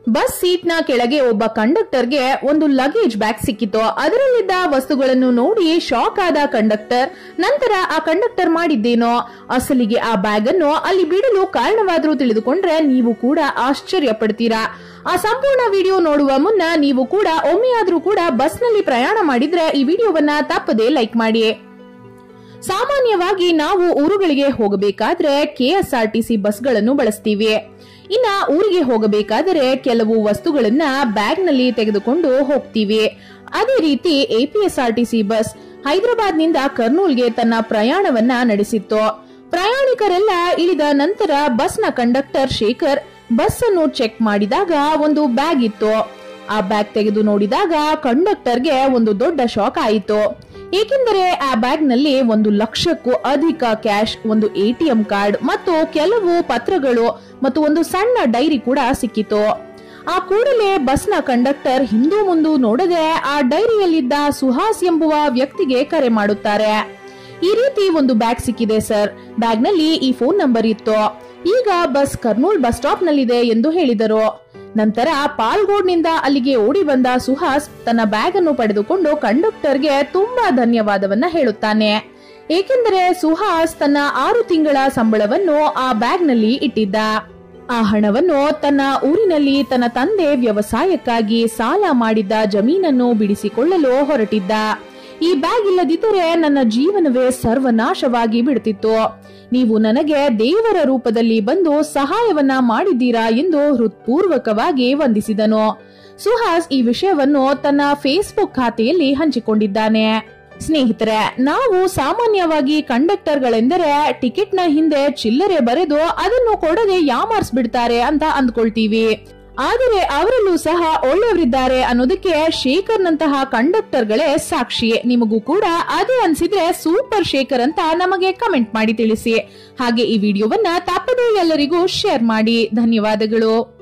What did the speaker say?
bus seat ನ ಕೆಳಗೆ ಒಬ್ಬ ಕಂಡಕ್ಟರ್ಗೆ ಒಂದು ಲಗೇಜ್ ಬ್ಯಾಗ್ ಸಿಕ್ಕಿತು ಅದರಲ್ಲಿದ್ದ ವಸ್ತುಗಳನ್ನು ನೋಡಿ ಶಾಕ್ ಆದ ಕಂಡಕ್ಟರ್ ನಂತರ ಆ ಕಂಡಕ್ಟರ್ ಮಾಡಿದ್ದೇನೋ ಅಸಲಿಗೆ ಆ ಬ್ಯಾಗ್ ಅನ್ನು ಅಲ್ಲಿ ಬಿಡಲು ಕಾರಣವಾದ್ರೂ ತಿಳಿದುಕೊಂಡ್ರೆ ನೀವು ಕೂಡ ಆಶ್ಚರ್ಯ ಪಡ್ತೀರಾ ಆ ಸಂಪೂರ್ಣ ವಿಡಿಯೋ ನೋಡುವ ಮುನ್ನ ನೀವು ಕೂಡ ಒಮ್ಮೆಯಾದ್ರೂ ಕೂಡ ಬಸ್ನಲ್ಲಿ ಪ್ರಯಾಣ ಮಾಡಿದ್ರೆ ಈ ವಿಡಿಯೋವನ್ನ ತಪ್ಪದೆ ಲೈಕ್ ಮಾಡಿ ಸಾಮಾನ್ಯವಾಗಿ ನಾವು ಊರುಗಳಿಗೆ ಹೋಗಬೇಕಾದ್ರೆ ಕೆಎಸ್ಆರ್ಟಿಸಿ ಬಸ್ಗಳನ್ನು ಬಳಸ್ತೀವಿ ಇನ್ನ ಊರಿಗೆ ಹೋಗಬೇಕಾದರೆ ಕೆಲವು ವಸ್ತುಗಳನ್ನ ಬ್ಯಾಗ್ ನಲ್ಲಿ ತೆಗೆದುಕೊಂಡು ಹೋಗ್ತೀವಿ ಅದೇ ರೀತಿ ಎಪಿಎಸ್ಆರ್ಟಿಸಿ ಬಸ್ ಹೈದರಾಬಾದ್ ನಿಂದ ಕರ್ನೂಲ್ಗೆ ತನ್ನ ಪ್ರಯಾಣವನ್ನ ನಡೆಸಿತ್ತು ಪ್ರಯಾಣಿಕರೆಲ್ಲ ಇಳಿದ ನಂತರ ಬಸ್ನ ಕಂಡಕ್ಟರ್ ಶೇಖರ್ ಬಸ್ ಅನ್ನು ಚೆಕ್ ಮಾಡಿದಾಗ ಒಂದು ಬ್ಯಾಗ್ ಇತ್ತು ಆ ಬ್ಯಾಗ್ ತೆಗೆದು ನೋಡಿದಾಗ ಕಂಡಕ್ಟರ್ಗೆ ಒಂದು ದೊಡ್ಡ ಶಾಕ್ ಆಯಿತು ಏಕೆಂದರೆ ಆ ಬ್ಯಾಗ್ ನಲ್ಲಿ ಒಂದು ಲಕ್ಷಕ್ಕೂ ಅಧಿಕ ಕ್ಯಾಶ್ ಒಂದು ಎಟಿಎಂ ಕಾರ್ಡ್ ಮತ್ತು ಕೆಲವು ಪತ್ರಗಳು ಮತ್ತು ಒಂದು ಸಣ್ಣ ಡೈರಿ ಕೂಡ ಸಿಕ್ಕಿತು ಆ ಕೂಡಲೇ ಬಸ್ನ ಕಂಡಕ್ಟರ್ ಹಿಂದೂ ಮುಂದು ನೋಡದೆ ಆ ಡೈರಿಯಲ್ಲಿದ್ದ ಸುಹಾಸ್ ಎಂಬುವ ವ್ಯಕ್ತಿಗೆ ಕರೆ ಮಾಡುತ್ತಾರೆ ಈ ರೀತಿ ಒಂದು ಬ್ಯಾಗ್ ಸಿಕ್ಕಿದೆ ಸರ್ ಬ್ಯಾಗ್ ನಲ್ಲಿ ಈ ಫೋನ್ ನಂಬರ್ ಇತ್ತು ಈಗ ಬಸ್ ಕರ್ನೂಲ್ ಬಸ್ ಸ್ಟಾಪ್ ನಲ್ಲಿದೆ ಎಂದು ಹೇಳಿದರು ನಂತರ ಪಾಲ್ಗೋಡ್ನಿಂದ ಅಲ್ಲಿಗೆ ಓಡಿ ಬಂದ ಸುಹಾಸ್ ತನ್ನ ಬ್ಯಾಗ್ ಅನ್ನು ಪಡೆದುಕೊಂಡು ಕಂಡಕ್ಟರ್ಗೆ ತುಂಬಾ ಧನ್ಯವಾದವನ್ನ ಹೇಳುತ್ತಾನೆ ಏಕೆಂದರೆ ಸುಹಾಸ್ ತನ್ನ ಆರು ತಿಂಗಳ ಸಂಬಳವನ್ನು ಆ ಬ್ಯಾಗ್ ನಲ್ಲಿ ಇಟ್ಟಿದ್ದ ಆ ಹಣವನ್ನು ತನ್ನ ಊರಿನಲ್ಲಿ ತನ್ನ ತಂದೆ ವ್ಯವಸಾಯಕ್ಕಾಗಿ ಸಾಲ ಮಾಡಿದ್ದ ಜಮೀನನ್ನು ಬಿಡಿಸಿಕೊಳ್ಳಲು ಹೊರಟಿದ್ದ ಈ ಬ್ಯಾಗ್ ಇಲ್ಲದಿದ್ದರೆ ನನ್ನ ಜೀವನವೇ ಸರ್ವನಾಶವಾಗಿ ಬಿಡುತ್ತಿತ್ತು ನೀವು ನನಗೆ ದೇವರ ರೂಪದಲ್ಲಿ ಬಂದು ಸಹಾಯವನ್ನ ಮಾಡಿದ್ದೀರಾ ಎಂದು ಹೃತ್ಪೂರ್ವಕವಾಗಿ ವಂದಿಸಿದನು ಸುಹಾಸ್ ಈ ವಿಷಯವನ್ನು ತನ್ನ ಫೇಸ್ಬುಕ್ ಖಾತೆಯಲ್ಲಿ ಹಂಚಿಕೊಂಡಿದ್ದಾನೆ ಸ್ನೇಹಿತರೆ ನಾವು ಸಾಮಾನ್ಯವಾಗಿ ಕಂಡಕ್ಟರ್ಗಳೆಂದರೆ ಟಿಕೆಟ್ನ ಹಿಂದೆ ಚಿಲ್ಲರೆ ಬರೆದು ಅದನ್ನು ಕೊಡದೆ ಯಾಮಾರಿಸ್ಬಿಡ್ತಾರೆ ಅಂತ ಅಂದ್ಕೊಳ್ತೀವಿ ಆದರೆ ಅವರಲ್ಲೂ ಸಹ ಒಳ್ಳೆಯವರಿದ್ದಾರೆ ಅನ್ನೋದಕ್ಕೆ ಶೇಖರ್ನಂತಹ ಕಂಡಕ್ಟರ್ಗಳೇ ಸಾಕ್ಷಿ ನಿಮಗೂ ಕೂಡ ಅದೇ ಅನ್ಸಿದ್ರೆ ಸೂಪರ್ ಶೇಖರ್ ಅಂತ ನಮಗೆ ಕಮೆಂಟ್ ಮಾಡಿ ತಿಳಿಸಿ ಹಾಗೆ ಈ ವಿಡಿಯೋವನ್ನ ತಪ್ಪದೇ ಎಲ್ಲರಿಗೂ ಶೇರ್ ಮಾಡಿ ಧನ್ಯವಾದಗಳು